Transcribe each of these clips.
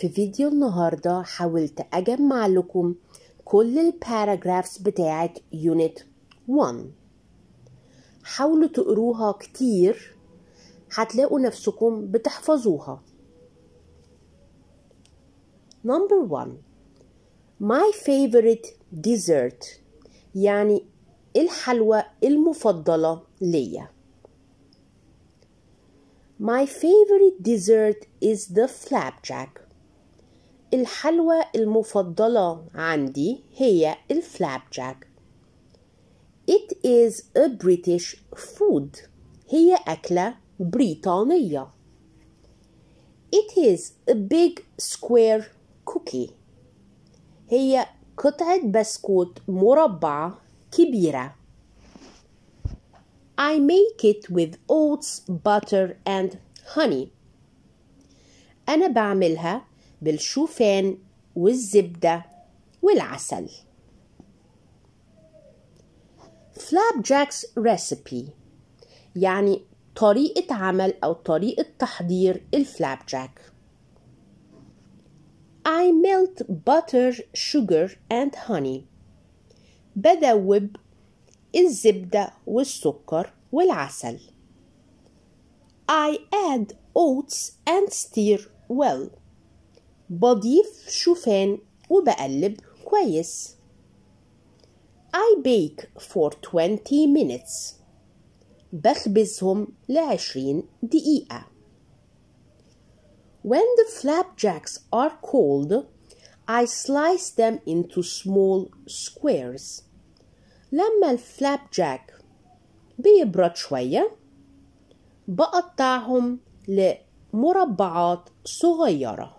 في فيديو النهاردة حاولت أجمع لكم كل الباراجرافز بتاعة يونت 1 حاولوا تقروها كتير هتلاقوا نفسكم بتحفظوها Number 1 My favorite dessert يعني الحلوى المفضلة ليا My favorite dessert is the flapjack. الحلوى المفضلة عندي هي الفلابجاك. It is a British food. هي أكلة بريطانية. It is a big square cookie. هي قطعة بسكوت مربعة كبيرة. I make it with oats, butter and honey. أنا بعملها بالشوفان والزبدة والعسل. Flapjacks recipe يعني طريقة عمل أو طريقة تحضير الفلابجاك. I melt butter, sugar and honey. بدوب الزبدة والسكر والعسل. I add oats and stir well. بضيف شوفان وبقلب كويس. I bake for 20 minutes. بخبزهم لعشرين دقيقة. When the flapjacks are cold, I slice them into small squares. لما الفلاب جاك بيبرد شوية بقطعهم لمربعات صغيرة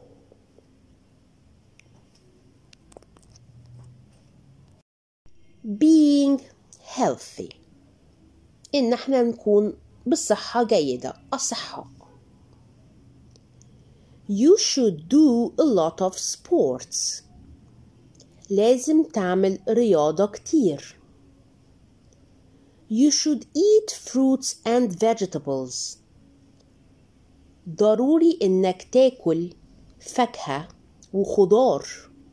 being healthy إن احنا نكون بصحة جيدة أصحاء You should do a lot of sports لازم تعمل رياضة كتير You should eat fruits and vegetables. ضروري إنك تاكل فاكهة وخضار.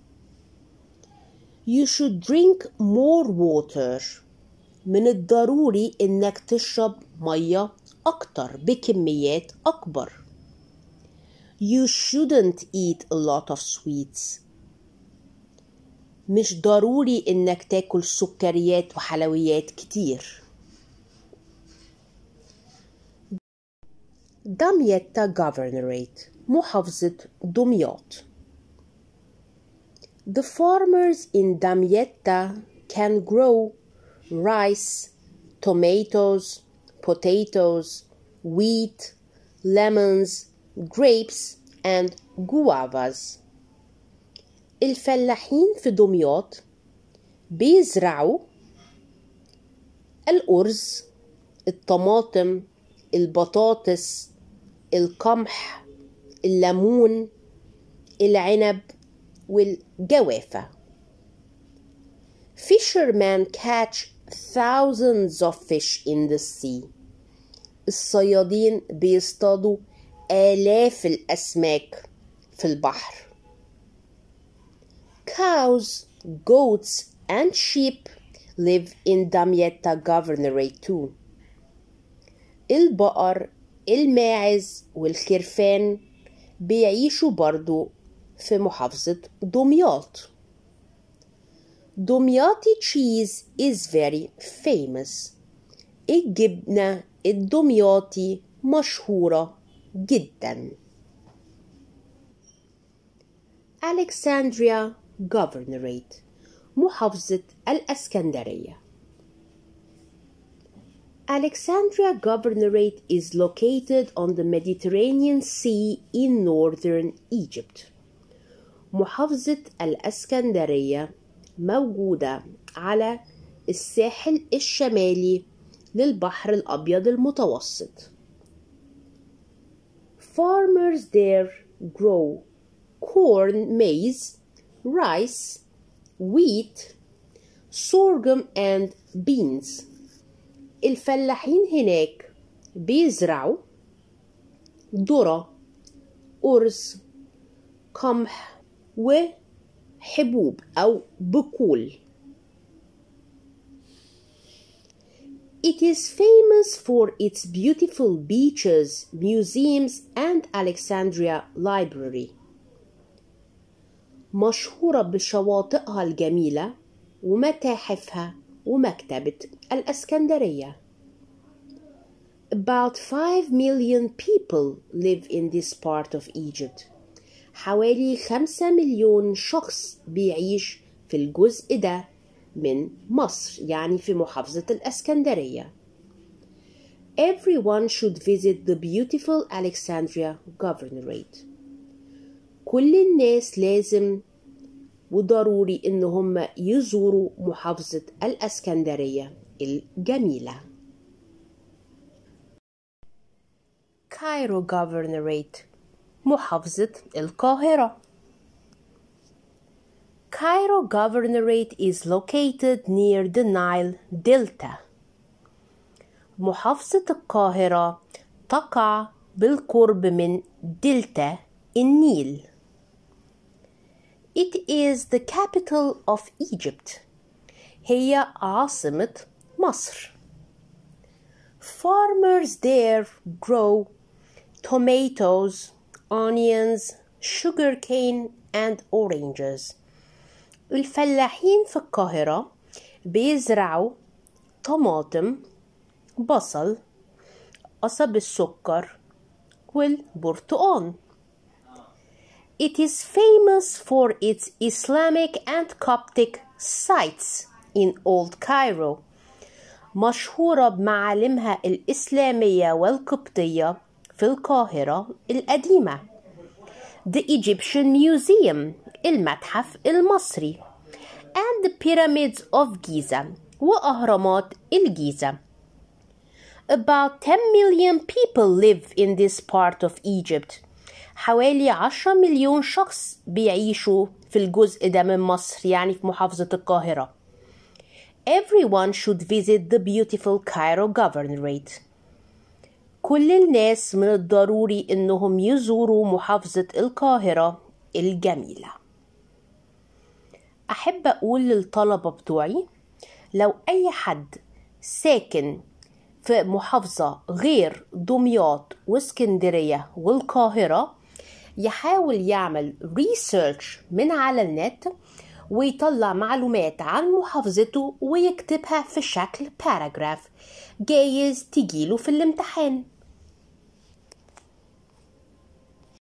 You should drink more water. من الضروري إنك تشرب مية أكتر بكميات أكبر. You shouldn't eat a lot of sweets. مش ضروري إنك تاكل سكريات وحلويات كتير. دمياتا Governorate محافظة دمياط The farmers in Damietta can grow rice, tomatoes, potatoes, wheat, lemons, grapes and guavas. الفلاحين في دمياط بيزرعوا الأرز الطماطم البطاطس القمح الليمون العنب والجوافة Fishermen catch thousands of fish in the sea الصيادين بيصطادوا آلاف الأسماك في البحر Cows, goats and sheep live in Damietta Governorate too. البقر الماعز والخرفان بيعيشوا برضو في محافظة دمياط دمياطي cheese is very famous الجبنة الدمياطي مشهورة جدا Alexandria Governorate محافظة الأسكندرية Alexandria Governorate is located on the Mediterranean Sea in northern Egypt. محافظة الأسكندرية موجودة على الساحل الشمالي للبحر الأبيض المتوسط. Farmers there grow corn, maize, rice, wheat, sorghum and beans. الفلاحين هناك بيزرعوا ذرة أرز قمح وحبوب أو بقول It is famous for its beautiful beaches, museums and Alexandria Library. مشهورة بشواطئها الجميلة ومتاحفها ومكتبة الأسكندرية. About 5 million people live in this part of Egypt. حوالي 5 مليون شخص بيعيش في الجزء ده من مصر يعني في محافظة الأسكندرية. Everyone should visit the beautiful Alexandria Governorate. كل الناس لازم وضروري إن هم يزوروا محافظة الأسكندرية الجميلة. كايرو Governorate محافظة القاهرة. Cairo Governorate is located near the Nile Delta. محافظة القاهرة تقع بالقرب من دلتا النيل. It is the capital of Egypt. هي عاصمة مصر. Farmers there grow tomatoes, onions, sugarcane, and oranges. الفلاحين في القاهرة بيزرعوا طماطم بصل قصب السكر والبرتقان It is famous for its Islamic and Coptic sites in Old Cairo مشهورة بمعالمها الإسلامية والقبطية في القاهرة القديمة The Egyptian Museum المتحف المصري and the pyramids of Giza وأهرامات الجيزة About 10 million people live in this part of Egypt حوالي 10 مليون شخص بيعيشوا في الجزء ده من مصر يعني في محافظة القاهرة Everyone should visit the beautiful Cairo Governorate كل الناس من الضروري إنهم يزوروا محافظة القاهرة الجميلة أحب أقول للطلبة بتوعي لو أي حد ساكن في محافظة غير دمياط واسكندرية والقاهرة يحاول يعمل ريسيرش من على النت ويطلع معلومات عن محافظته ويكتبها في شكل باراجراف جايز تجيله في الامتحان